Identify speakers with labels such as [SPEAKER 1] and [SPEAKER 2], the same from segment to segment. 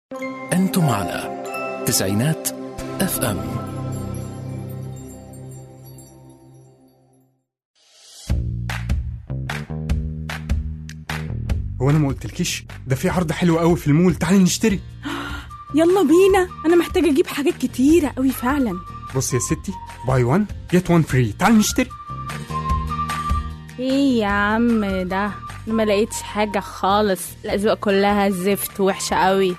[SPEAKER 1] أنتم على تسعينات اف ام
[SPEAKER 2] هو انا ما قلتلكيش ده في عرض حلو قوي في المول تعالي نشتري
[SPEAKER 3] يلا بينا انا محتاجه اجيب حاجات كتيره قوي فعلا
[SPEAKER 2] بص يا ستي باي 1 جيت 1 فري تعالي نشتري
[SPEAKER 3] ايه يا عم ده انا ما لقيتش حاجه خالص الاذواق كلها زفت وحشه قوي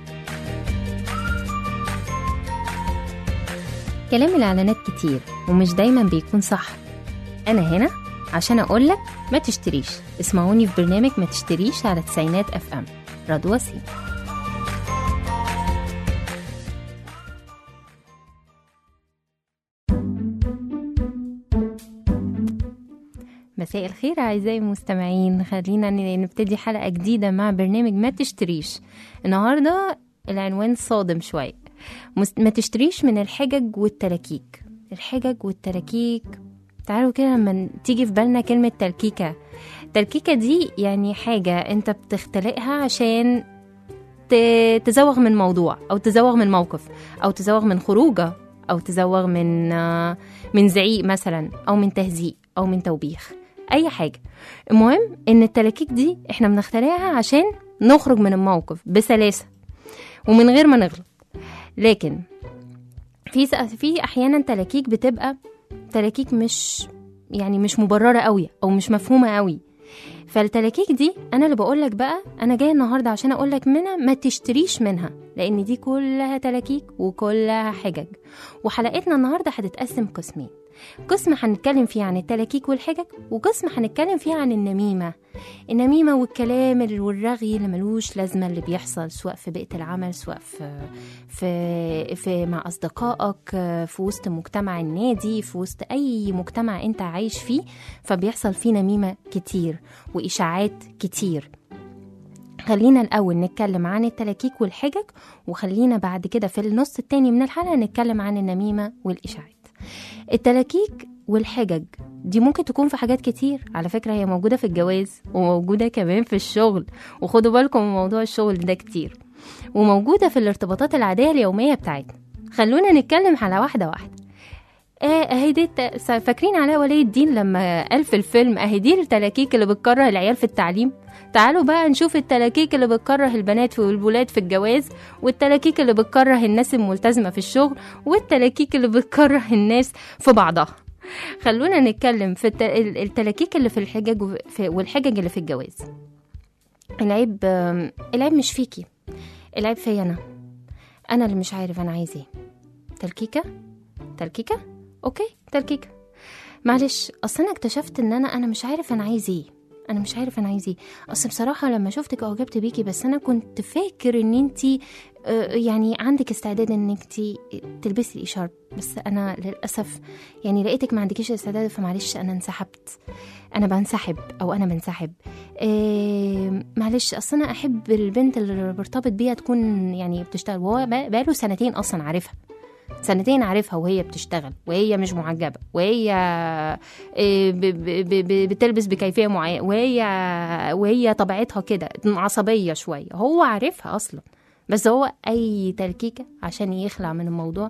[SPEAKER 4] كلام الإعلانات كتير ومش دايما بيكون صح أنا هنا عشان أقولك ما تشتريش اسمعوني في برنامج ما تشتريش على تسعينات اف ام رضوى سين مساء الخير أعزائي المستمعين خلينا ن- نبتدي حلقة جديدة مع برنامج ما تشتريش النهاردة العنوان صادم شوية مس- ما تشتريش من الحجج والتلاكيك الحجج والتلاكيك تعالوا كده لما تيجي في بالنا كلمة تلكيكة تلكيكة دي يعني حاجة انت بتختلقها عشان ت- تزوغ من موضوع او تزوغ من موقف او تزوغ من خروجه او تزوغ من آه، من زعيق مثلا او من تهزيق او من توبيخ اي حاجه المهم ان التلاكيك دي احنا بنخترعها عشان نخرج من الموقف بسلاسه ومن غير ما نغلط لكن في س- في احيانا تلاكيك بتبقى تلاكيك مش يعني مش مبرره قوي او مش مفهومه قوي فالتلاكيك دي انا اللي بقولك بقى انا جايه النهارده عشان اقولك منها ما تشتريش منها لان دي كلها تلاكيك وكلها حجج وحلقتنا النهارده هتتقسم قسمين قسم هنتكلم فيه عن التلاكيك والحجج وقسم هنتكلم فيه عن النميمه النميمه والكلام ال- والرغي اللي ملوش لازمه اللي بيحصل سواء في بيئه العمل سواء في في في مع اصدقائك في وسط مجتمع النادي في وسط اي مجتمع انت عايش فيه فبيحصل فيه نميمه كتير واشاعات كتير خلينا الأول نتكلم عن التلاكيك والحجج وخلينا بعد كده في النص التاني من الحلقة نتكلم عن النميمة والإشاعات التلاكيك والحجج دي ممكن تكون في حاجات كتير على فكرة هي موجودة في الجواز وموجودة كمان في الشغل وخدوا بالكم من موضوع الشغل ده كتير وموجودة في الارتباطات العادية اليومية بتاعتنا خلونا نتكلم على واحدة واحدة آه، اهي دي الت- فاكرين علاء ولي الدين لما قال في الفيلم اهي دي التلاكيك اللي بتكره العيال في التعليم تعالوا بقى نشوف التلاكيك اللي بتكره البنات والولاد في الجواز والتلاكيك اللي بتكره الناس الملتزمة في الشغل والتلاكيك اللي بتكره الناس في بعضها خلونا نتكلم في الت- ال- التلاكيك اللي في الحجج وفي- والحجج اللي في الجواز العيب آم، العيب مش فيكي العيب فيا انا انا اللي مش عارف انا عايز ايه تلكيكه تلكيكه اوكي تلكيكه معلش اصل انا اكتشفت ان انا انا مش عارف انا عايز ايه انا مش عارف انا عايز ايه اصل بصراحه لما شفتك اعجبت بيكي بس انا كنت فاكر ان انتي آه، يعني عندك استعداد انك انتي تلبسي الاشارب بس انا للاسف يعني لقيتك ما عندكيش استعداد فمعلش انا انسحبت انا بنسحب او انا بنسحب إيه معلش اصل انا احب البنت اللي برتبط بيها تكون يعني بتشتغل وهو بقى- بقاله سنتين اصلا عارفها سنتين عارفها وهي بتشتغل وهي مش معجبة وهي إيه، ب- ب- ب- بتلبس بكيفية معينة وهي وهي طبيعتها كده عصبية شوية هو عارفها أصلا بس هو أي تلكيكة عشان يخلع من الموضوع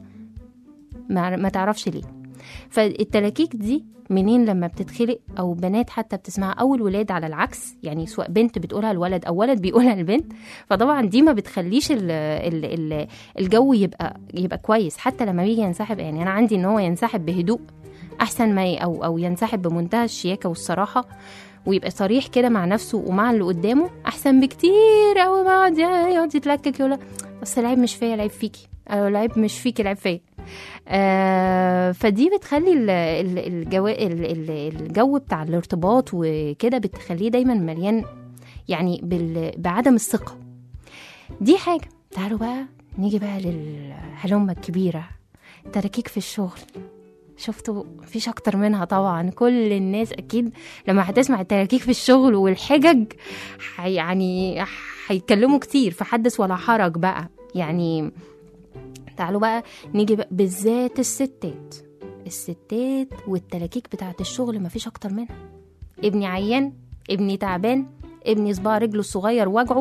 [SPEAKER 4] ما, ما تعرفش ليه فالتلاكيك دي منين لما بتتخلق او بنات حتى بتسمعها او الولاد على العكس يعني سواء بنت بتقولها الولد او ولد بيقولها البنت فطبعا دي ما بتخليش ال ال ال الجو يبقى يبقى كويس حتى لما بيجي ينسحب يعني انا عندي ان هو ينسحب بهدوء احسن ما ي- او او ينسحب بمنتهى الشياكه والصراحه ويبقى صريح كده مع نفسه ومع اللي قدامه احسن بكتير قوي ما يقعد يقعد يتلكك يقول بس العيب مش فيا العيب فيكي أو العيب مش فيكي العيب فيا آه فدي بتخلي ال- ال- الجو ال- ال- الجو بتاع الارتباط وكده بتخليه دايما مليان يعني بال- بعدم الثقه دي حاجه تعالوا بقى نيجي بقى للهلمه الكبيره تركيك في الشغل شفتوا مفيش اكتر منها طبعا كل الناس اكيد لما هتسمع التراكيك في الشغل والحجج حي يعني هيتكلموا كتير فحدث ولا حرج بقى يعني تعالوا بقى نيجي بقى بالذات الستات الستات والتلاكيك بتاعت الشغل مفيش اكتر منها ابني عيان ابني تعبان ابني صباع رجله الصغير وجعه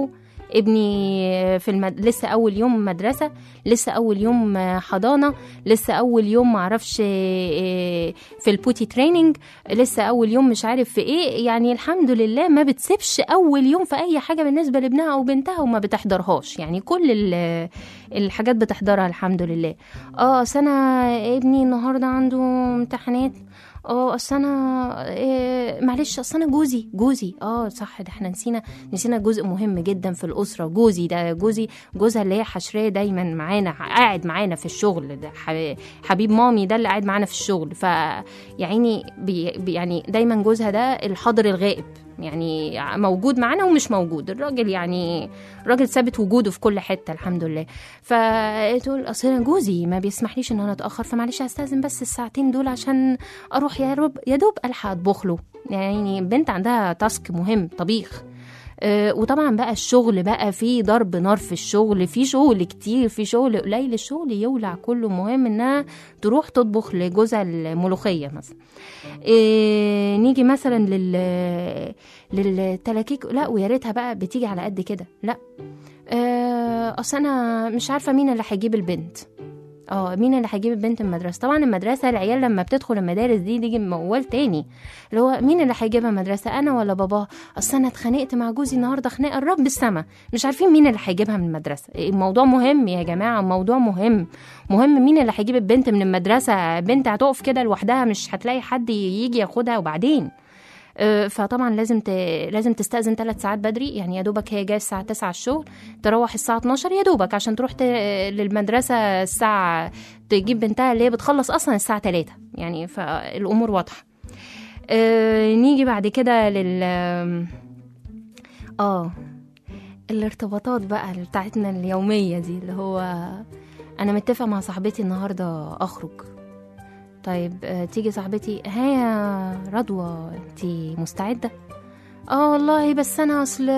[SPEAKER 4] ابني في المد... لسه اول يوم مدرسه لسه اول يوم حضانه لسه اول يوم معرفش إيه، في البوتي تريننج لسه اول يوم مش عارف في ايه يعني الحمد لله ما بتسيبش اول يوم في اي حاجه بالنسبه لابنها او بنتها وما بتحضرهاش يعني كل ال- الحاجات بتحضرها الحمد لله اه أصل انا ابني النهارده عنده امتحانات اه اصل انا إيه معلش اصل انا جوزي جوزي اه صح ده احنا نسينا نسينا جزء مهم جدا في الاسره جوزي ده جوزي جوزها اللي هي حشريه دايما معانا قاعد معانا في الشغل ده ح- حبيب مامي ده اللي قاعد معانا في الشغل ف يعني بي بي- يعني دايما جوزها ده الحاضر الغائب يعني موجود معانا ومش موجود الراجل يعني راجل ثابت وجوده في كل حته الحمد لله فتقول اصل أنا جوزي ما بيسمحليش ان انا اتاخر فمعلش هستاذن بس الساعتين دول عشان اروح يا رب يا دوب الحق اطبخ له يعني بنت عندها تاسك مهم طبيخ آه، وطبعا بقى الشغل بقى في ضرب نار في الشغل في شغل كتير في شغل قليل الشغل يولع كله مهم انها تروح تطبخ لجوزها الملوخيه مثلا إيه نيجي مثلا لل للتلاكيك لا ويا ريتها بقى بتيجي على قد كده لا آه، اصل انا مش عارفه مين اللي هيجيب البنت اه مين اللي هيجيب البنت من المدرسه طبعا المدرسه العيال لما بتدخل المدارس دي دي موال تاني اللي هو مين اللي هيجيبها مدرسه انا ولا باباه اصل انا اتخانقت مع جوزي النهارده خناقه الرب السما مش عارفين مين اللي هيجيبها من المدرسه الموضوع مهم يا جماعه الموضوع مهم مهم مين اللي هيجيب البنت من المدرسه بنت هتقف كده لوحدها مش هتلاقي حد يجي ياخدها وبعدين آه، فطبعا لازم ت... لازم تستأذن ثلاث ساعات بدري يعني يا دوبك هي جايه الساعه 9 الشغل تروح الساعه 12 يا دوبك عشان تروح ت... للمدرسه الساعه تجيب بنتها اللي هي بتخلص اصلا الساعه 3 يعني فالامور واضحه آه نيجي بعد كده لل اه الارتباطات بقى بتاعتنا اليوميه دي اللي هو انا متفق مع صاحبتي النهارده اخرج طيب آه، تيجي صاحبتي ها يا رضوى انت مستعدة اه والله بس انا اصل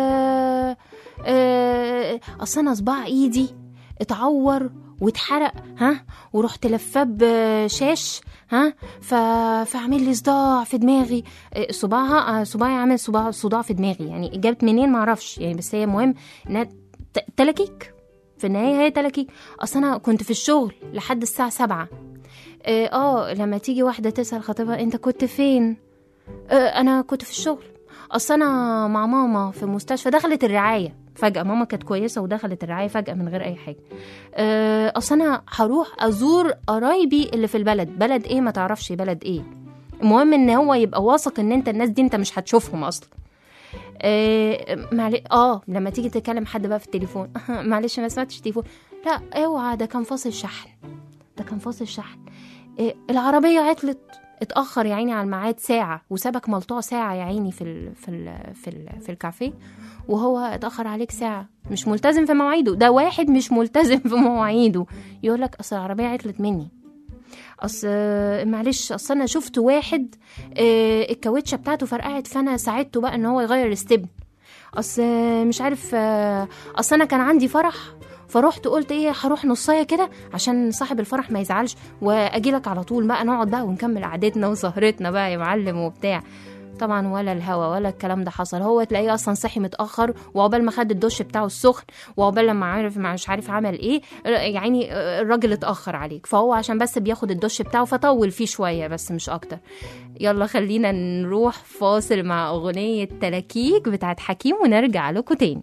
[SPEAKER 4] آه، اصل انا صباع ايدي اتعور واتحرق ها ورحت لفاه بشاش ها ف... فعمل لي صداع في دماغي آه، صباعها آه، صباعي عامل صباع صداع في دماغي يعني جابت منين معرفش يعني بس هي مهم انها ت- تلاكيك في النهايه هي تلاكيك اصل انا كنت في الشغل لحد الساعه سبعة اه آه، لما تيجي واحدة تسأل خطيبها انت كنت فين آه انا كنت في الشغل اصل انا مع ماما في مستشفى دخلت الرعاية فجأة ماما كانت كويسة ودخلت الرعاية فجأة من غير أي حاجة آه أصل أنا هروح أزور قرايبي اللي في البلد بلد إيه ما تعرفش بلد إيه المهم إن هو يبقى واثق إن أنت الناس دي أنت مش هتشوفهم أصلا آه معلش اه لما تيجي تكلم حد بقى في التليفون معلش ما سمعتش تليفون لا اوعى ده كان فاصل شحن ده كان فاصل شحن إيه العربية عطلت اتأخر يا عيني على الميعاد ساعة وسابك ملطوع ساعة يا عيني في ال في ال في ال في الكافيه وهو اتأخر عليك ساعة مش ملتزم في مواعيده ده واحد مش ملتزم في مواعيده يقول لك أصل العربية عطلت مني اصل معلش اصل انا شفت واحد آه، الكاوتشه بتاعته فرقعت فانا ساعدته بقى ان هو يغير الستبن اصل مش عارف آه، اصل انا كان عندي فرح فرحت قلت ايه هروح نصايه كده عشان صاحب الفرح ما يزعلش واجي لك على طول بقى نقعد بقى ونكمل قعدتنا وسهرتنا بقى يا معلم وبتاع طبعا ولا الهوا ولا الكلام ده حصل هو تلاقيه اصلا صحي متاخر وعقبال ما خد الدش بتاعه السخن وعقبال لما عارف مش عارف عمل ايه يعني الراجل اتاخر عليك فهو عشان بس بياخد الدش بتاعه فطول فيه شويه بس مش اكتر يلا خلينا نروح فاصل مع اغنيه تلاكيك بتاعت حكيم ونرجع لكم تاني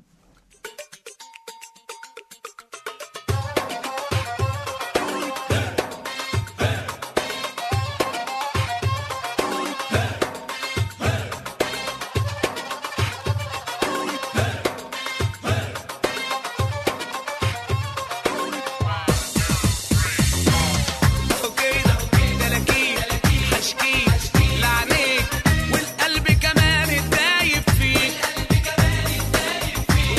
[SPEAKER 5] كده تلاكيك حشكيك لعنيك والقلب كمان اتدايب فيك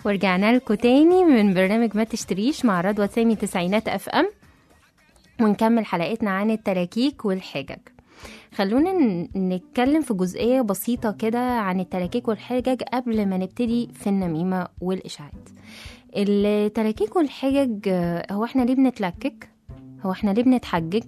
[SPEAKER 4] ورجعنا لكم تاني من برنامج ما تشتريش مع رضوى سامي تسعينات اف ام ونكمل حلقتنا عن التلاكيك والحجج خلونا ن- نتكلم في جزئية بسيطة كده عن التلاكيك والحجج قبل ما نبتدي في النميمة والإشاعات التلاكيك والحجج آه، هو احنا ليه بنتلكك؟ هو احنا ليه بنتحجج؟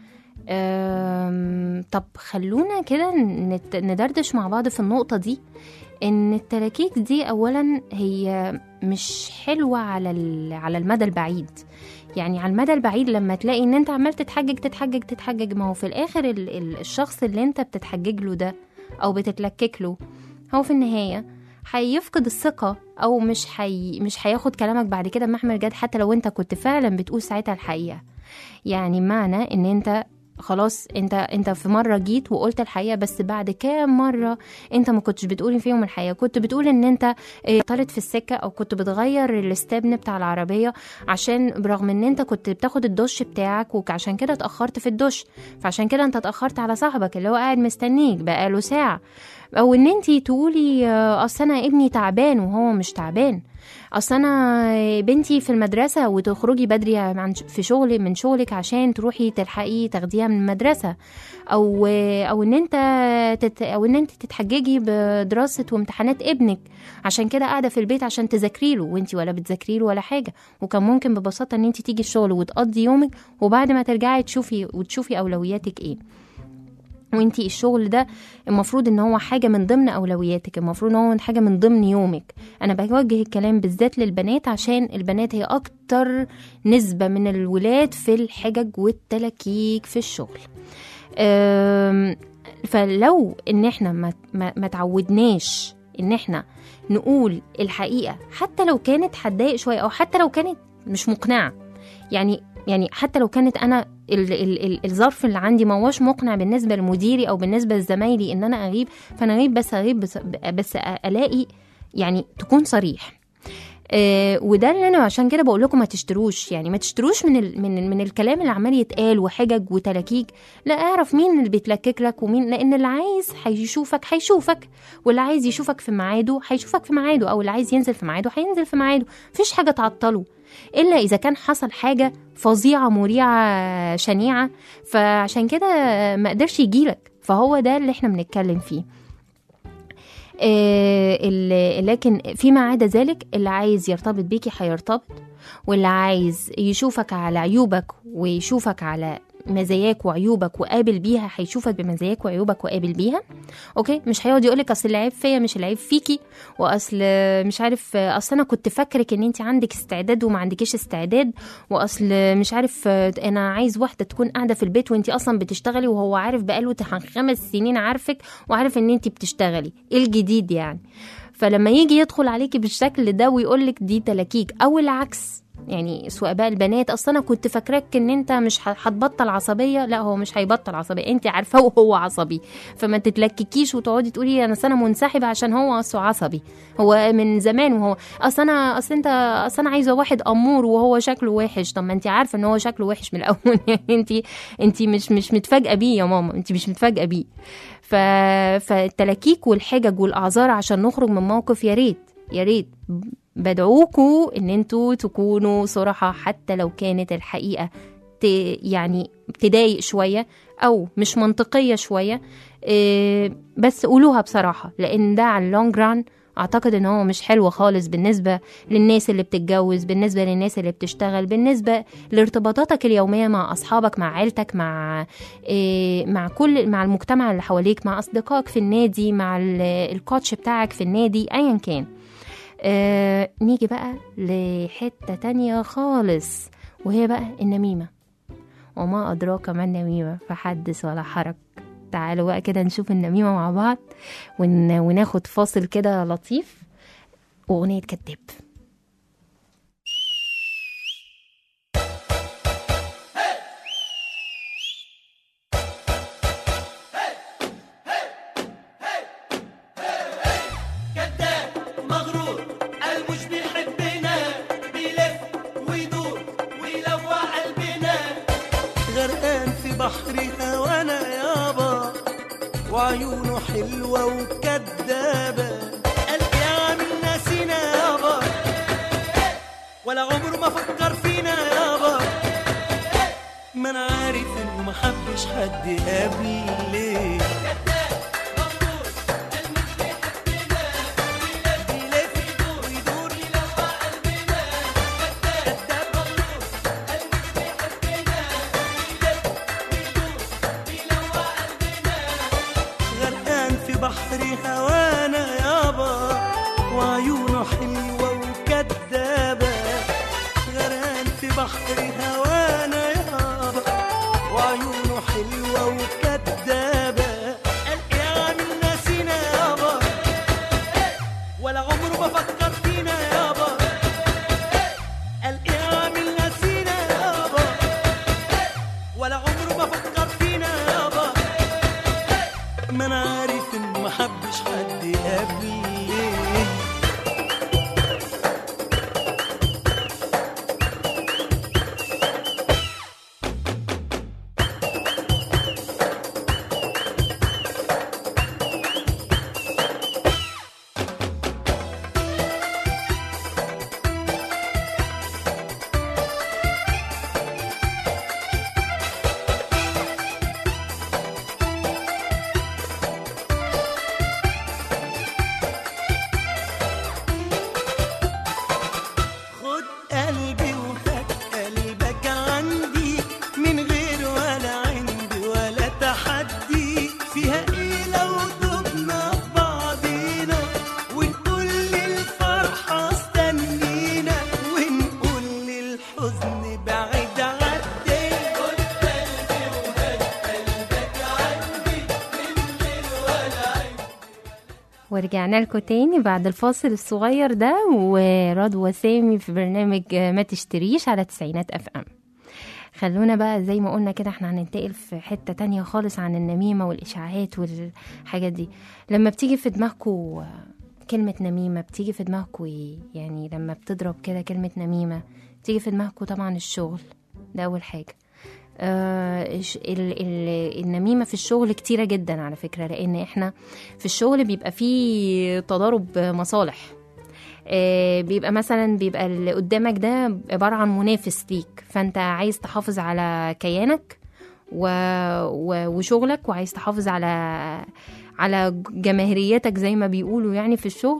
[SPEAKER 4] أم، طب خلونا كده نت- ندردش مع بعض في النقطة دي ان التلاكيك دي اولا هي مش حلوة على ال- على المدى البعيد يعني على المدى البعيد لما تلاقي ان انت عمال تتحجج تتحجج تتحجج ما هو في الاخر ال- ال- الشخص اللي انت بتتحجج له ده او بتتلكك له هو في النهاية هيفقد الثقة أو مش حي... مش هياخد كلامك بعد كده بمحمل جد حتى لو أنت كنت فعلا بتقول ساعتها الحقيقة يعني معنى إن أنت خلاص انت انت في مره جيت وقلت الحقيقه بس بعد كام مره انت ما كنتش بتقول فيهم الحقيقه كنت بتقول ان انت اه، طارت في السكه او كنت بتغير الاستبن بتاع العربيه عشان برغم ان انت كنت بتاخد الدش بتاعك وعشان كده اتاخرت في الدش فعشان كده انت اتاخرت على صاحبك اللي هو قاعد مستنيك بقاله ساعه او ان انت تقولي اه، اصل انا ابني تعبان وهو مش تعبان اصل انا بنتي في المدرسه وتخرجي بدري عن في شغل من شغلك عشان تروحي تلحقي تاخديها من المدرسه او او ان انت تت او ان انت تتحججي بدراسه وامتحانات ابنك عشان كده قاعده في البيت عشان تذاكري له وانت ولا بتذاكري له ولا حاجه وكان ممكن ببساطه ان انت تيجي الشغل وتقضي يومك وبعد ما ترجعي تشوفي وتشوفي اولوياتك ايه وانتي الشغل ده المفروض ان هو حاجه من ضمن اولوياتك المفروض ان هو حاجه من ضمن يومك انا بوجه الكلام بالذات للبنات عشان البنات هي اكتر نسبه من الولاد في الحجج والتلاكيك في الشغل أم، فلو ان احنا ما, ما, ما تعودناش ان احنا نقول الحقيقه حتى لو كانت هتضايق شويه او حتى لو كانت مش مقنعه يعني يعني حتى لو كانت انا ال ال ال الظرف اللي عندي ما هوش مقنع بالنسبه لمديري او بالنسبه لزمايلي ان انا اغيب فانا اغيب بس اغيب بس, بس الاقي يعني تكون صريح آه وده اللي انا عشان كده بقول لكم ما تشتروش يعني ما تشتروش من ال من ال من الكلام اللي عمال يتقال وحجج وتلاكيك لا اعرف مين اللي بيتلكك لك ومين لان اللي عايز هيشوفك هيشوفك واللي عايز يشوفك في ميعاده هيشوفك في ميعاده او اللي عايز ينزل في ميعاده هينزل في ميعاده مفيش حاجه تعطله الا اذا كان حصل حاجه فظيعه مريعه شنيعه فعشان كده ما قدرش يجيلك فهو ده اللي احنا بنتكلم فيه آه، ال- لكن فيما عدا ذلك اللي عايز يرتبط بيكي هيرتبط واللي عايز يشوفك على عيوبك ويشوفك على مزاياك وعيوبك وقابل بيها هيشوفك بمزاياك وعيوبك وقابل بيها اوكي مش هيقعد يقولك اصل العيب فيا مش العيب فيكي واصل مش عارف اصل انا كنت فاكرك ان انت عندك استعداد وما عندكيش استعداد واصل مش عارف انا عايز واحده تكون قاعده في البيت وانت اصلا بتشتغلي وهو عارف بقاله خمس سنين عارفك وعارف ان انت بتشتغلي ايه الجديد يعني فلما يجي يدخل عليكي بالشكل ده ويقولك دي تلاكيك او العكس يعني سواء بقى البنات اصل انا كنت فاكراك ان انت مش ه- هتبطل عصبيه لا هو مش هيبطل عصبيه انت عارفاه وهو عصبي فما تتلككيش وتقعدي تقولي انا أصل انا منسحبه عشان هو اصله عصبي هو من زمان وهو اصل انا اصل انت اصل انا عايزه واحد امور وهو شكله وحش طب ما انت عارفه ان هو شكله وحش من الاول يعني انت انت مش مش متفاجئه بيه يا ماما انت مش متفاجئه بيه ف... فالتلاكيك والحجج والاعذار عشان نخرج من موقف يا ريت يا ريت بدعوكوا ان انتوا تكونوا صراحة حتى لو كانت الحقيقة ت... يعني تضايق شوية او مش منطقية شوية إيه بس قولوها بصراحة لان ده على اللونج ران اعتقد ان هو مش حلو خالص بالنسبة للناس اللي بتتجوز بالنسبة للناس اللي بتشتغل بالنسبة لارتباطاتك اليومية مع اصحابك مع عيلتك مع إيه مع كل مع المجتمع اللي حواليك مع اصدقائك في النادي مع ال- الكوتش بتاعك في النادي ايا كان آه نيجي بقى لحتة تانية خالص وهي بقى النميمة وما أدراك ما النميمة فحدث ولا حرج تعالوا بقى كده نشوف النميمة مع بعض ون... وناخد فاصل كده لطيف وأغنية كداب
[SPEAKER 5] كذاب مغرور قال مش بيحبنا بيلف ويدور ويلوع قلبنا غرقان في بحر هوانا يابا وعيونه حلوة وكدابة قال يا عم ناسينا يابا حد قبلي بيلف ويدور غرقان في بحر هوانا يابا وعيونه حلوة وكدابة غرقان في بحر هوانا يابا وعيونه حلوة وكدابة قال يا عامل ناسينا يابا ولا عمره ما فكر فينا يابا قال يا عامل ناسينا يابا ولا عمره ما فكر فينا يابا ما انا عارف انه ما حبش حد قبلي خد قلبي وهات قلبك عندي من غير ولا عندي ولا تحدي فيها ايه لو دبنا في بعضينا ونقول للفرحة استنينا ونقول للحزن بعيد عدي خد قلبي وهات قلبك عندي من غير ولا عندي
[SPEAKER 4] ورجعنا لكم تاني بعد الفاصل الصغير ده ورضوى سامي في برنامج ما تشتريش على تسعينات اف ام خلونا بقى زي ما قلنا كده احنا هننتقل في حتة تانية خالص عن النميمة والإشاعات والحاجات دي لما بتيجي في دماغكوا كلمة نميمة بتيجي في دماغكوا ايه يعني لما بتضرب كده كلمة نميمة بتيجي في دماغكوا طبعا الشغل ده أول حاجة آه الش- ال- ال- النميمة في الشغل كتيرة جدا على فكرة لأن احنا في الشغل بيبقى فيه تضارب مصالح آه، بيبقى مثلا بيبقى اللي قدامك ده عبارة عن منافس ليك فانت عايز تحافظ على كيانك و... و... وشغلك وعايز تحافظ على على جماهيريتك زي ما بيقولوا يعني في الشغل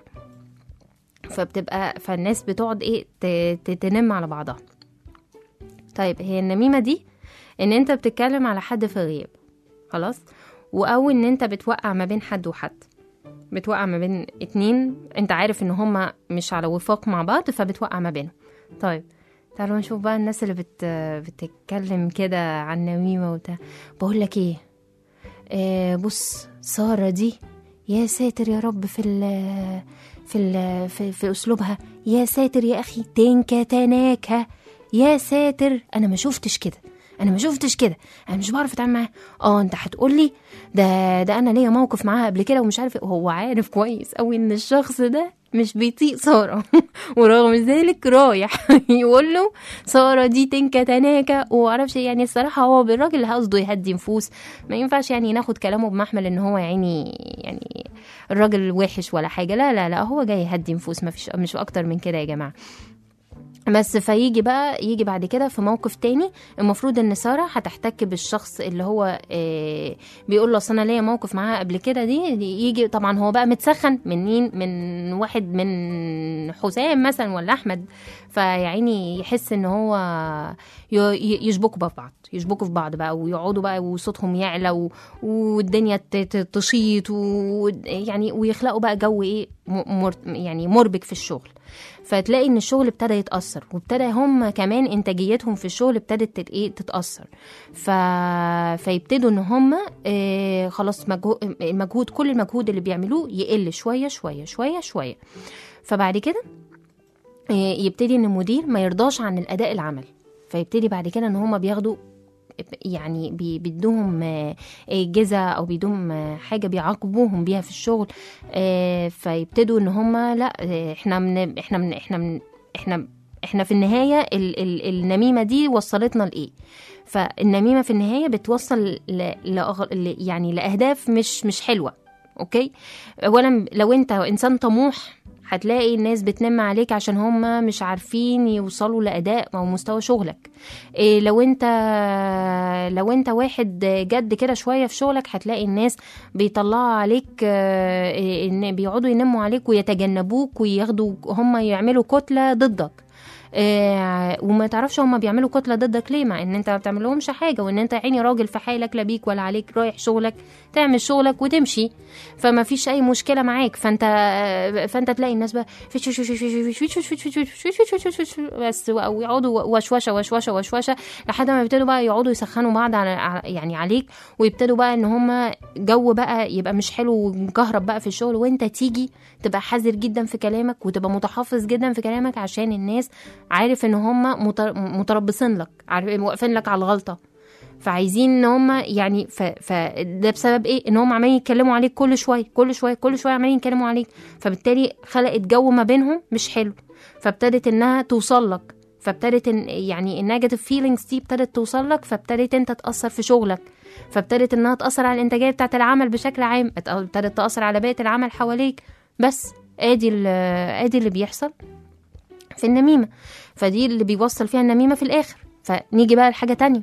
[SPEAKER 4] فبتبقى فالناس بتقعد ايه ت... ت- تنم على بعضها طيب هي النميمة دي ان انت بتتكلم على حد في غياب خلاص او ان انت بتوقع ما بين حد وحد بتوقع ما بين اتنين انت عارف ان هما مش على وفاق مع بعض فبتوقع ما بينهم طيب تعالوا نشوف بقى الناس اللي بت... بتتكلم كده عن نميمة وبتاع بقول لك ايه آه بص سارة دي يا ساتر يا رب في ال في ال في, في اسلوبها يا ساتر يا اخي تنكا تناكا يا ساتر انا ما شفتش كده انا ما شفتش كده انا مش بعرف اتعامل معاها اه انت هتقولي ده ده انا ليا موقف معاها قبل كده ومش عارف إيه. هو عارف كويس قوي ان الشخص ده مش بيطيق ساره ورغم ذلك رايح يقول له ساره دي تنكا تناكا ومعرفش إيه. يعني الصراحه هو بالراجل قصده يهدي نفوس ما ينفعش يعني ناخد كلامه بمحمل ان هو يعني يعني الراجل وحش ولا حاجه لا لا لا هو جاي يهدي نفوس ما فيش مش اكتر من كده يا جماعه بس فيجي بقى يجي بعد كده في موقف تاني المفروض ان ساره هتحتك بالشخص اللي هو آه بيقول له اصل انا ليا موقف معاها قبل كده دي, دي يجي طبعا هو بقى متسخن من مين من واحد من حسام مثلا ولا احمد فيعني يحس ان هو ي- ي- يشبكوا بقى في بعض يشبكوا في بعض بقى ويقعدوا بقى وصوتهم يعلى و- والدنيا ت- ت- تشيط ويعني ويخلقوا بقى جو ايه م- مر يعني مربك في الشغل فتلاقي ان الشغل ابتدى يتاثر وابتدى هم كمان انتاجيتهم في الشغل ابتدت تت- ايه تتاثر ف... فيبتدوا ان هم آه خلاص مجهود المجهود كل المجهود اللي بيعملوه يقل شويه شويه شويه شويه فبعد كده آه، يبتدي ان المدير ما يرضاش عن الاداء العمل فيبتدي بعد كده ان هم بياخدوا يعني بي- بيدوهم آه، آه، جزا او بيدوهم آه، حاجه بيعاقبوهم بيها في الشغل آه، فيبتدوا ان هم لا آه، احنا من احنا من احنا من احنا احنا في النهايه ال ال النميمه دي وصلتنا لايه فالنميمه في النهايه بتوصل ل لأغ... ل يعني لاهداف مش مش حلوه اوكي اولا لو انت انسان طموح هتلاقي الناس بتنم عليك عشان هم مش عارفين يوصلوا لأداء أو مستوى شغلك إيه لو انت لو انت واحد جد كده شوية في شغلك هتلاقي الناس بيطلعوا عليك آه، إيه، ان بيقعدوا ينموا عليك ويتجنبوك وياخدوا هم يعملوا كتلة ضدك آه، وما تعرفش هما بيعملوا كتله ضدك ليه مع ان انت ما بتعملهمش حاجه وان انت يا عيني راجل في حالك لا بيك ولا عليك رايح شغلك تعمل شغلك وتمشي فما فيش اي مشكله معاك فانت فانت تلاقي الناس بقى فيش فيش فيش فيش فيش فيش فيش فيش فيش فيش فيش فيش بس او يقعدوا وشوشه وشوشه وشوشه لحد ما يبتدوا بقى يقعدوا يسخنوا بعض على يعني عليك ويبتدوا بقى ان هم جو بقى يبقى مش حلو ومكهرب بقى في الشغل وانت تيجي تبقى حذر جدا في كلامك وتبقى متحفظ جدا في كلامك عشان الناس عارف ان هم متربصين لك عارف واقفين لك على الغلطه فعايزين ان هم يعني ف... فده بسبب ايه ان هم عمالين يتكلموا عليك كل شويه كل شويه كل شويه عمالين يتكلموا عليك فبالتالي خلقت جو ما بينهم مش حلو فابتدت انها توصل لك فابتدت إن يعني النيجاتيف فيلينجز دي ابتدت توصل لك فابتدت انت تاثر في شغلك فابتدت انها تاثر على الانتاجيه بتاعه العمل بشكل عام ابتدت تاثر على بيئه العمل حواليك بس ادي ال- ادي اللي بيحصل في النميمه فدي اللي بيوصل فيها النميمه في الاخر فنيجي بقى لحاجه تانية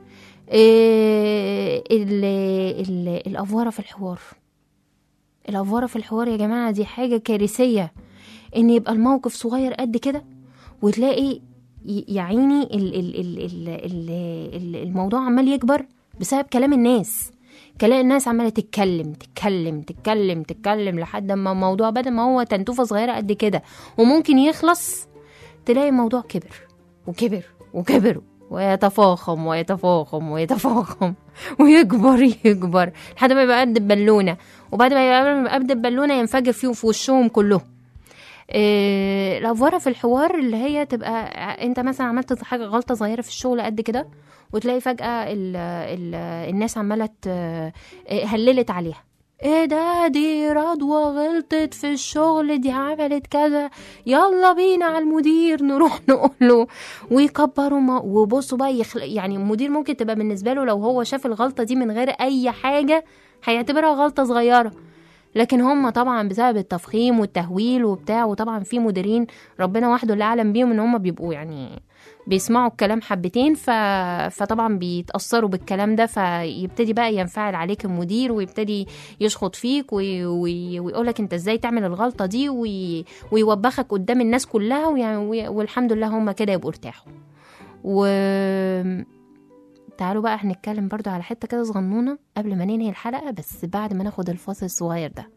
[SPEAKER 4] إيه ال ال الافواره في الحوار الافواره في الحوار يا جماعه دي حاجه كارثيه ان يبقى الموقف صغير قد كده وتلاقي ي- يا عيني ال ال ال ال ال ال الموضوع عمال يكبر بسبب كلام الناس كلام الناس عماله تتكلم تتكلم تتكلم تتكلم لحد ما الموضوع بدل ما هو تنتوفه صغيره قد كده وممكن يخلص تلاقي الموضوع كبر وكبر وكبر ويتفاقم ويتفاقم ويتفاقم ويكبر يكبر لحد ما يبقى قد البالونه وبعد ما يبقى قد البالونه ينفجر فيهم في وشهم كلهم إيه الافوره في الحوار اللي هي تبقى انت مثلا عملت حاجه غلطه صغيره في الشغل قد كده وتلاقي فجاه ال ال الناس عماله ت- إيه، هللت عليها ايه ده دي رضوى غلطت في الشغل دي عملت كذا يلا بينا على المدير نروح نقول له ويكبروا ما وبصوا بقى يخلق يعني المدير ممكن تبقى بالنسبه له لو هو شاف الغلطه دي من غير اي حاجه هيعتبرها غلطه صغيره لكن هم طبعا بسبب التفخيم والتهويل وبتاع وطبعا في مديرين ربنا وحده اللي اعلم بيهم ان هم بيبقوا يعني بيسمعوا الكلام حبتين ف... فطبعا بيتأثروا بالكلام ده فيبتدي بقى ينفعل عليك المدير ويبتدي يشخط فيك وي... وي... ويقولك انت ازاي تعمل الغلطة دي وي... ويوبخك قدام الناس كلها ويعني... وي- والحمد لله هم كده يبقوا ارتاحوا و تعالوا بقى هنتكلم برضو على حتة كده صغنونة قبل ما ننهي الحلقة بس بعد ما ناخد الفاصل الصغير ده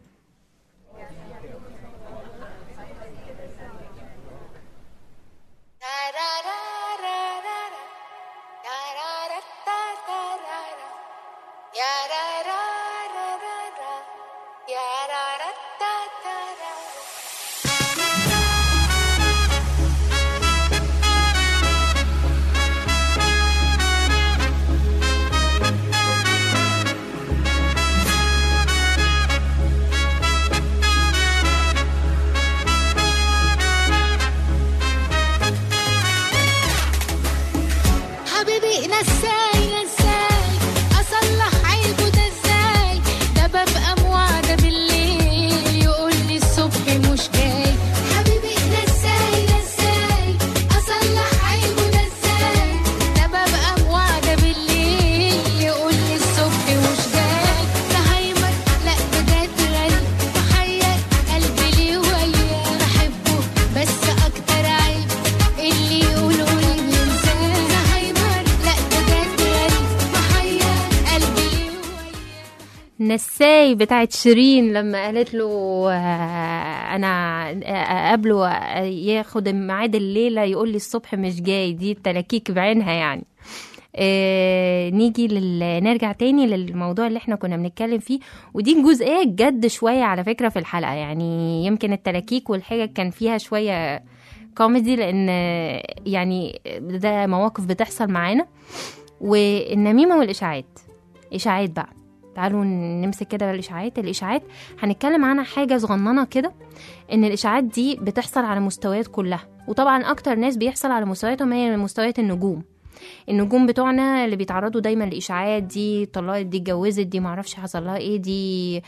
[SPEAKER 6] حبيبي نساي نساي اصلح عيبه ده ازاي ده ببقى موعده بالليل يقول لي الصبح مش جاي حبيبي نساي نساي اصلح عيبه ده ازاي ده ببقى موعده بالليل يقول لي الصبح مش جاي تهيمر لا بجد غالي محير قلبي ليه وياه بحبه بس اكتر عيب اللي يقولوا لي بينساه زهايمر لا بجد غالي محير قلبي ليه وياه
[SPEAKER 4] نساي بتاعت شيرين لما قالت له آه، انا اقابله آه، ياخد ميعاد الليله يقول لي الصبح مش جاي دي التلاكيك بعينها يعني آه نيجي لل... نرجع تاني للموضوع اللي احنا كنا بنتكلم فيه ودي جزئيه جد شويه على فكره في الحلقه يعني يمكن التلاكيك والحاجه كان فيها شويه كوميدي لان آه، يعني ده مواقف بتحصل معانا والنميمه والاشاعات اشاعات بقى تعالوا نمسك كده الاشاعات الاشاعات هنتكلم عنها حاجه صغننه كده ان الاشاعات دي بتحصل على مستويات كلها وطبعا اكتر ناس بيحصل على مستوياتهم هي مستويات النجوم النجوم بتوعنا اللي بيتعرضوا دايما لاشاعات دي طلقت دي اتجوزت دي معرفش حصل لها ايه دي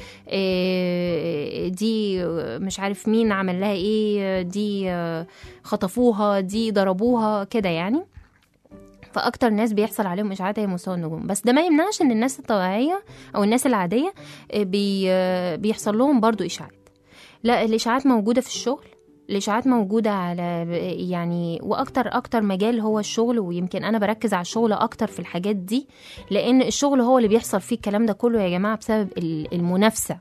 [SPEAKER 4] إيه دي مش عارف مين عمل لها ايه دي آه، خطفوها دي ضربوها كده يعني فاكتر ناس بيحصل عليهم اشاعات هي مستوى النجوم بس ده ما يمنعش ان الناس الطبيعيه او الناس العاديه آه، بي آه، بيحصل لهم برضو اشاعات لا الاشاعات موجوده في الشغل الاشاعات موجوده على يعني واكتر اكتر مجال هو الشغل ويمكن انا بركز على الشغل اكتر في الحاجات دي لان الشغل هو اللي بيحصل فيه الكلام ده كله يا جماعه بسبب ال- المنافسه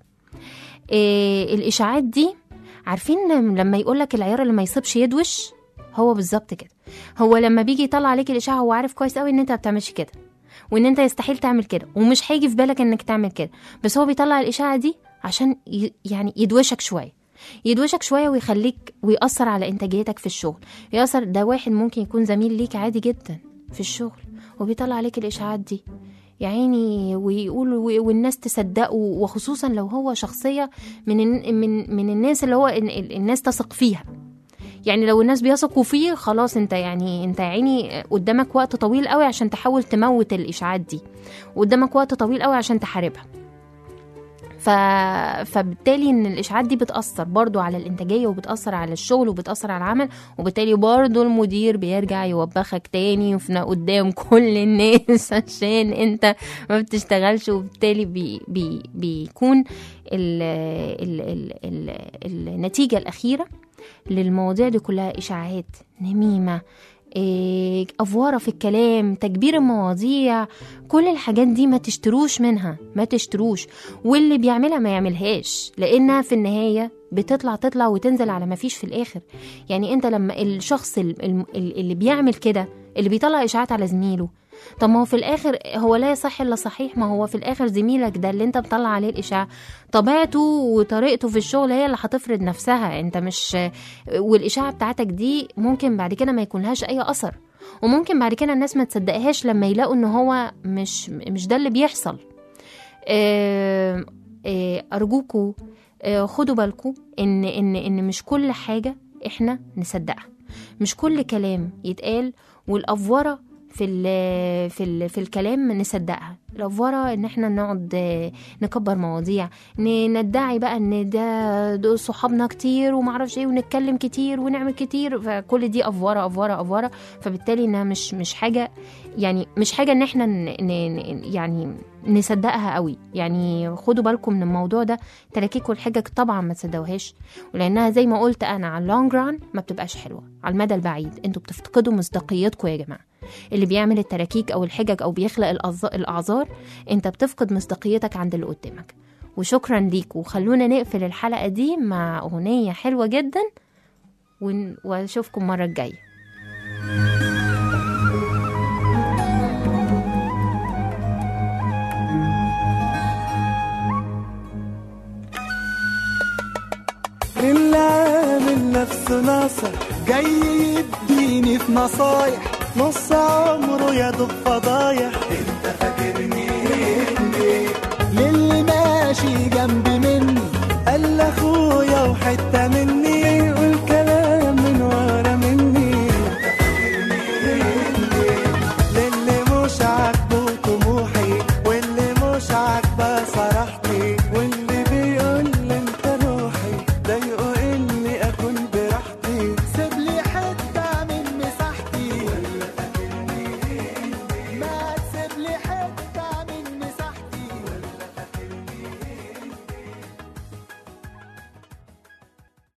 [SPEAKER 4] إيه الاشاعات دي عارفين لما يقول لك العيار اللي ما يصيبش يدوش هو بالظبط كده هو لما بيجي يطلع عليك الاشاعه هو عارف كويس قوي ان انت ما بتعملش كده وان انت يستحيل تعمل كده ومش هيجي في بالك انك تعمل كده بس هو بيطلع الاشاعه دي عشان ي- يعني يدوشك شويه يدوشك شويه ويخليك ويأثر على انتاجيتك في الشغل يأثر ده واحد ممكن يكون زميل ليك عادي جدا في الشغل وبيطلع عليك الاشاعات دي يا عيني ويقول و- والناس تصدقه وخصوصا لو هو شخصيه من الن- من من الناس اللي هو ال- ال- الناس تثق فيها يعني لو الناس بيثقوا فيه خلاص انت يعني انت يا عيني قدامك وقت طويل قوي عشان تحاول تموت الاشاعات دي قدامك وقت طويل قوي عشان تحاربها ف... فبالتالي ان الاشاعات دي بتاثر برضو على الانتاجيه وبتاثر على الشغل وبتاثر على العمل وبالتالي برضو المدير بيرجع يوبخك تاني وفي قدام كل الناس عشان انت ما بتشتغلش وبالتالي بي... بي... بيكون ال... ال... ال... ال... النتيجه الاخيره للمواضيع دي كلها اشاعات نميمه إيه، افواره في الكلام تكبير المواضيع كل الحاجات دي ما تشتروش منها ما تشتروش واللي بيعملها ما يعملهاش لانها في النهايه بتطلع تطلع وتنزل على ما فيش في الاخر يعني انت لما الشخص ال- ال- اللي بيعمل كده اللي بيطلع اشاعات على زميله طب ما هو في الاخر هو لا يصح الا صحيح ما هو في الاخر زميلك ده اللي انت بتطلع عليه الاشاعه طبيعته وطريقته في الشغل هي اللي هتفرض نفسها انت مش والاشاعه بتاعتك دي ممكن بعد كده ما يكونلهاش اي اثر وممكن بعد كده الناس ما تصدقهاش لما يلاقوا ان هو مش مش ده اللي بيحصل آه، آه، ارجوكوا آه، خدوا بالكم ان ان ان مش كل حاجه احنا نصدقها مش كل كلام يتقال والافوره في ال في ال في الكلام نصدقها الافوره ان احنا نقعد آه، نكبر مواضيع ن- ندعي بقى ان ده دول صحابنا كتير ومعرفش ايه ونتكلم كتير ونعمل كتير فكل دي افوره افوره افوره فبالتالي انها مش مش حاجه يعني مش حاجه ان احنا ن ن ن- يعني نصدقها قوي يعني خدوا بالكم من الموضوع ده تلاكيك والحجج طبعا ما تصدقوهاش ولانها زي ما قلت انا على اللونج ران ما بتبقاش حلوه على المدى البعيد انتوا بتفقدوا مصداقيتكم يا جماعه اللي بيعمل التراكيك او الحجج او بيخلق الأعذ- الاعذار انت بتفقد مصداقيتك عند اللي قدامك وشكرا ليك وخلونا نقفل الحلقه دي مع اغنيه حلوه جدا ون- واشوفكم المره الجايه
[SPEAKER 5] اللي عامل نفسه ناصح جاي يديني في نصايح نص عمره يا دوب فضايح انت فاكرني للي ماشي جنبي مني قال لاخويا